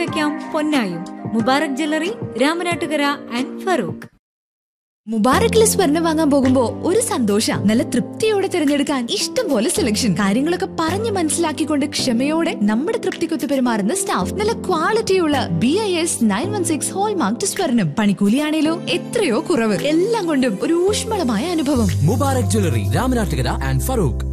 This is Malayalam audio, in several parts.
വെക്കാം പൊന്നായും മുബാറക് ജ്വല്ലറി രാമനാട്ടുകര ആൻഡ് ഫറൂഖ് മുബാറക്കിലെ സ്വർണം വാങ്ങാൻ പോകുമ്പോ ഒരു സന്തോഷ നല്ല തൃപ്തിയോടെ തിരഞ്ഞെടുക്കാൻ ഇഷ്ടം പോലെ സെലക്ഷൻ കാര്യങ്ങളൊക്കെ പറഞ്ഞ് മനസ്സിലാക്കിക്കൊണ്ട് ക്ഷമയോടെ നമ്മുടെ തൃപ്തിക്കൊത്ത് പെരുമാറുന്ന സ്റ്റാഫ് നല്ല ക്വാളിറ്റിയുള്ള B I S nine one six hallmark സ്വർണം പണിക്കൂലിയാണേലോ എത്രയോ കുറവ് എല്ലാം കൊണ്ടും ഒരു ഊഷ്മളമായ അനുഭവം മുബാറക് ജ്വല്ലറി രാമനാട്ടുകര ആൻഡ് ഫറൂഖ്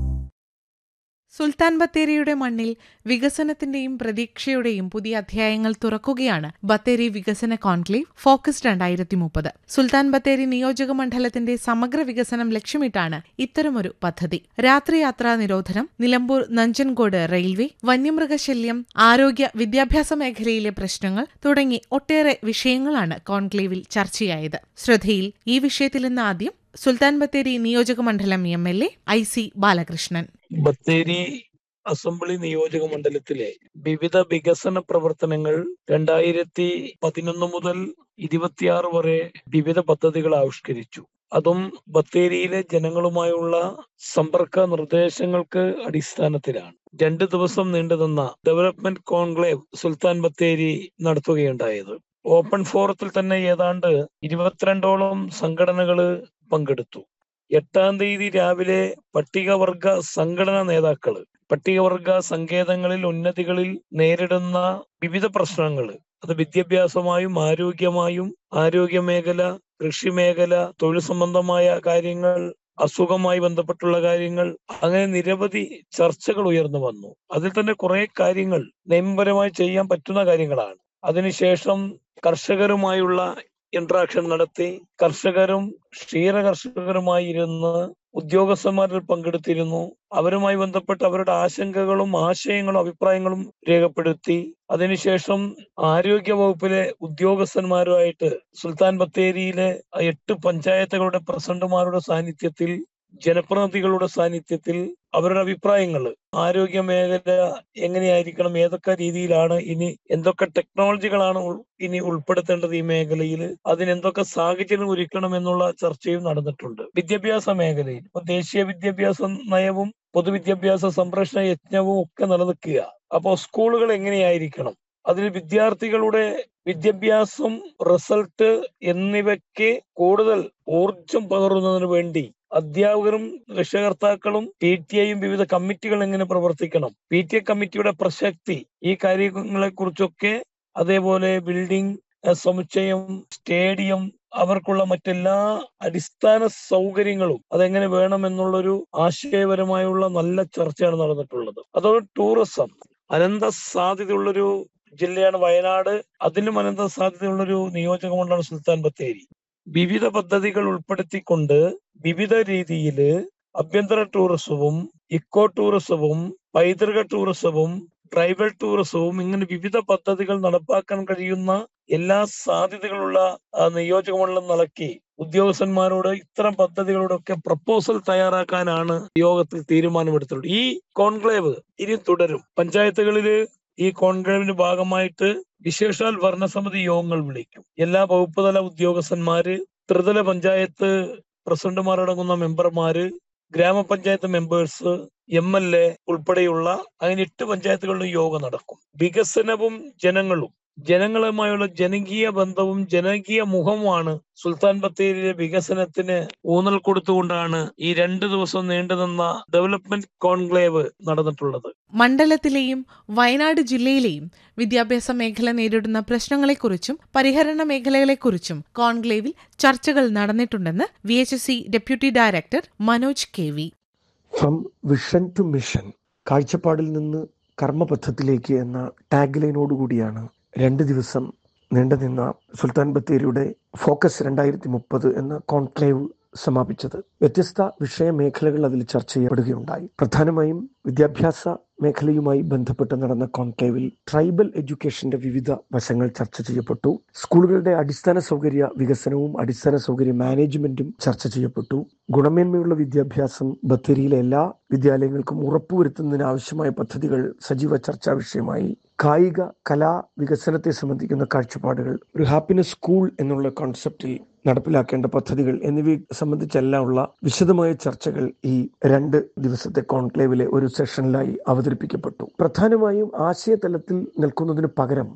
സുൽത്താൻ ബത്തേരിയുടെ മണ്ണിൽ വികസനത്തിന്റെയും പ്രതീക്ഷയുടെയും പുതിയ അധ്യായങ്ങൾ തുറക്കുകയാണ് ബത്തേരി വികസന കോൺക്ലേവ് ഫോക്കസ് രണ്ടായിരത്തി മുപ്പത് സുൽത്താൻ ബത്തേരി നിയോജക മണ്ഡലത്തിന്റെ സമഗ്ര വികസനം ലക്ഷ്യമിട്ടാണ് ഇത്തരമൊരു പദ്ധതി രാത്രിയാത്രാ നിരോധനം നിലമ്പൂർ നഞ്ചൻകോട് റെയിൽവേ വന്യമൃഗശല്യം ആരോഗ്യ വിദ്യാഭ്യാസ മേഖലയിലെ പ്രശ്നങ്ങൾ തുടങ്ങി ഒട്ടേറെ വിഷയങ്ങളാണ് കോൺക്ലേവിൽ ചർച്ചയായത് ശ്രദ്ധയിൽ ഈ വിഷയത്തിൽ ഇന്ന് ആദ്യം സുൽത്താൻ ബത്തേരി നിയോജക മണ്ഡലം M L A I C Balakrishnan Bathery assembly നിയോജക മണ്ഡലത്തിലെ വിവിധ വികസന പ്രവർത്തനങ്ങൾ രണ്ടായിരത്തി പതിനൊന്ന് മുതൽ ഇരുപത്തിയാറ് വരെ വിവിധ പദ്ധതികൾ ആവിഷ്കരിച്ചു അതും ബത്തേരിയിലെ ജനങ്ങളുമായുള്ള സമ്പർക്ക നിർദ്ദേശങ്ങൾക്ക് അടിസ്ഥാനത്തിലാണ് രണ്ട് ദിവസം നീണ്ടുനിന്ന ഡെവലപ്മെന്റ് കോൺക്ലേവ് സുൽത്താൻ ബത്തേരി നടത്തുകയുണ്ടായത് ഓപ്പൺ ഫോറത്തിൽ തന്നെ ഏതാണ്ട് ഇരുപത്തിരണ്ടോളം സംഘടനകള് പങ്കെടുത്തു എട്ടാം തീയതി രാവിലെ പട്ടികവർഗ സംഘടനാ നേതാക്കള് പട്ടികവർഗ സങ്കേതങ്ങളിൽ ഉന്നതികളിൽ നേരിടുന്ന വിവിധ പ്രശ്നങ്ങൾ അത് വിദ്യാഭ്യാസമായും ആരോഗ്യമായും ആരോഗ്യ മേഖല കൃഷി മേഖല തൊഴിൽ സംബന്ധമായ കാര്യങ്ങൾ അസുഖമായി ബന്ധപ്പെട്ടുള്ള കാര്യങ്ങൾ അങ്ങനെ നിരവധി ചർച്ചകൾ ഉയർന്നു വന്നു അതിൽ തന്നെ കുറെ കാര്യങ്ങൾ നിയമപരമായി ചെയ്യാൻ പറ്റുന്ന കാര്യങ്ങളാണ് അതിനുശേഷം കർഷകരുമായുള്ള ഇന്ററാക്ഷൻ നടത്തി കർഷകരും ക്ഷീര കർഷകരുമായി ഇരുന്ന് ഉദ്യോഗസ്ഥന്മാരിൽ പങ്കെടുത്തിരുന്നു അവരുമായി ബന്ധപ്പെട്ട് അവരുടെ ആശങ്കകളും ആശയങ്ങളും അഭിപ്രായങ്ങളും രേഖപ്പെടുത്തി അതിനുശേഷം ആരോഗ്യ വകുപ്പിലെ ഉദ്യോഗസ്ഥന്മാരുമായിട്ട് സുൽത്താൻ ബത്തേരിയിലെ എട്ട് പഞ്ചായത്തുകളുടെ പ്രസിഡന്റുമാരുടെ സാന്നിധ്യത്തിൽ ജനപ്രതിനിധികളുടെ സാന്നിധ്യത്തിൽ അവരുടെ അഭിപ്രായങ്ങൾ ആരോഗ്യ മേഖല എങ്ങനെയായിരിക്കണം ഏതൊക്കെ രീതിയിലാണ് ഇനി എന്തൊക്കെ ടെക്നോളജികളാണ് ഉൾ- ഇനി ഉൾപ്പെടുത്തേണ്ടത് ഈ മേഖലയിൽ അതിന് എന്തൊക്കെ സാഹചര്യം ഒരുക്കണം എന്നുള്ള ചർച്ചയും നടന്നിട്ടുണ്ട് വിദ്യാഭ്യാസ മേഖലയിൽ ഇപ്പൊ ദേശീയ വിദ്യാഭ്യാസ നയവും പൊതുവിദ്യാഭ്യാസ സംരക്ഷണ യജ്ഞവും ഒക്കെ നിലനിൽക്കുക അപ്പോൾ സ്കൂളുകൾ എങ്ങനെയായിരിക്കണം അതിൽ വിദ്യാർത്ഥികളുടെ വിദ്യാഭ്യാസം റിസൾട്ട് എന്നിവയ്ക്ക് കൂടുതൽ ഊർജം പകരുന്നതിന് വേണ്ടി അധ്യാപകരും രക്ഷകർത്താക്കളും പി ടി ഐയും വിവിധ കമ്മിറ്റികൾ എങ്ങനെ പ്രവർത്തിക്കണം പി ടി എ കമ്മിറ്റിയുടെ പ്രസക്തി ഈ കാര്യങ്ങളെ കുറിച്ചൊക്കെ അതേപോലെ ബിൽഡിംഗ് അഹ് സമുച്ചയം സ്റ്റേഡിയം അവർക്കുള്ള മറ്റെല്ലാ അടിസ്ഥാന സൗകര്യങ്ങളും അതെങ്ങനെ വേണമെന്നുള്ളൊരു ആശയപരമായുള്ള നല്ല ചർച്ചയാണ് നടന്നിട്ടുള്ളത് അതോടെ ടൂറിസം അനന്ത സാധ്യതയുള്ളൊരു ജില്ലയാണ് വയനാട് അതിലും അനന്ത സാധ്യതയുള്ളൊരു നിയോജകമണ്ഡലമാണ് സുൽത്താൻ ബത്തേരി വിവിധ പദ്ധതികൾ ഉൾപ്പെടുത്തിക്കൊണ്ട് വിവിധ രീതിയിൽ ആഭ്യന്തര ടൂറിസവും ഇക്കോ ടൂറിസവും പൈതൃക ടൂറിസവും ട്രൈബൽ ടൂറിസവും ഇങ്ങനെ വിവിധ പദ്ധതികൾ നടപ്പാക്കാൻ കഴിയുന്ന എല്ലാ സാധ്യതകളുള്ള ആ, നിയോജകമണ്ഡലം നടക്കി ഉദ്യോഗസ്ഥന്മാരോട് ഇത്തരം പദ്ധതികളോടൊക്കെ പ്രപ്പോസൽ തയ്യാറാക്കാനാണ് യോഗത്തിൽ തീരുമാനമെടുത്തിട്ടുള്ളത് ഈ കോൺക്ലേവ് ഇനി തുടരും പഞ്ചായത്തുകളില് ഈ കോൺക്ലേവിന്റെ ഭാഗമായിട്ട് വിശേഷാൽ ഭരണസമിതി യോഗങ്ങൾ വിളിക്കും എല്ലാ വകുപ്പ് തല ഉദ്യോഗസ്ഥന്മാര് ത്രിതല പഞ്ചായത്ത് പ്രസിഡന്റുമാരടങ്ങുന്ന മെമ്പർമാര് ഗ്രാമപഞ്ചായത്ത് മെമ്പേഴ്സ് എം എൽ എ ഉൾപ്പെടെയുള്ള അങ്ങനെ എട്ട് പഞ്ചായത്തുകളിലും യോഗം നടക്കും വികസനവും ജനങ്ങളും ജനങ്ങളുമായുള്ള ജനകീയ ബന്ധവും ജനകീയ മുഖവുമാണ് സുൽത്താൻ ബത്തേരിയിലെ വികസനത്തിന് ഊന്നൽ കൊടുത്തുകൊണ്ടാണ് ഈ രണ്ട് ദിവസം നീണ്ടുനിന്ന ഡെവലപ്മെന്റ് കോൺക്ലേവ് നടന്നിട്ടുള്ളത് മണ്ഡലത്തിലെയും വയനാട് ജില്ലയിലെയും വിദ്യാഭ്യാസ മേഖല നേരിടുന്ന പ്രശ്നങ്ങളെക്കുറിച്ചും പരിഹരണ മേഖലകളെക്കുറിച്ചും കോൺക്ലേവിൽ ചർച്ചകൾ നടന്നിട്ടുണ്ടെന്ന് V H C deputy director Manoj K V from vision to mission കാഴ്ചപ്പാടിൽ നിന്ന് കർമ്മപഥത്തിലേക്ക് എന്ന ടാഗ് ലൈനോടുകൂടിയാണ് രണ്ട് ദിവസം നീണ്ടുനിന്ന സുൽത്താൻ ബത്തേരിയുടെ ഫോക്കസ് രണ്ടായിരത്തി മുപ്പത് എന്ന കോൺക്ലേവ് സമാപിച്ചത് വ്യത്യസ്ത വിഷയ മേഖലകൾ അതിൽ ചർച്ച ചെയ്യപ്പെടുകയുണ്ടായി പ്രധാനമായും വിദ്യാഭ്യാസ മേഖലയുമായി ബന്ധപ്പെട്ട് നടന്ന കോൺക്ലേവിൽ ട്രൈബൽ എഡ്യൂക്കേഷന്റെ വിവിധ വശങ്ങൾ ചർച്ച ചെയ്യപ്പെട്ടു സ്കൂളുകളുടെ അടിസ്ഥാന സൗകര്യ വികസനവും അടിസ്ഥാന സൗകര്യ മാനേജ്മെന്റും ചർച്ച ചെയ്യപ്പെട്ടു ഗുണമേന്മയുള്ള വിദ്യാഭ്യാസം ബത്തേരിയിലെ എല്ലാ വിദ്യാലയങ്ങൾക്കും ഉറപ്പുവരുത്തുന്നതിന് ആവശ്യമായ പദ്ധതികൾ സജീവ ചർച്ചാ വിഷയമായി കായിക കലാ വികസനത്തെ സംബന്ധിക്കുന്ന കാഴ്ചപ്പാടുകൾ ഒരു ഹാപ്പിനെസ് സ്കൂൾ എന്നുള്ള കോൺസെപ്റ്റിൽ നടപ്പിലാക്കേണ്ട പദ്ധതികൾ എന്നിവയെ സംബന്ധിച്ചെല്ലാം ഉള്ള വിശദമായ ചർച്ചകൾ ഈ രണ്ട് ദിവസത്തെ കോൺക്ലേവിലെ ഒരു സെഷനിലായി അവതരിപ്പിക്കപ്പെട്ടു പ്രധാനമായും ആശയതലത്തിൽ നിൽക്കുന്നതിന് പകരം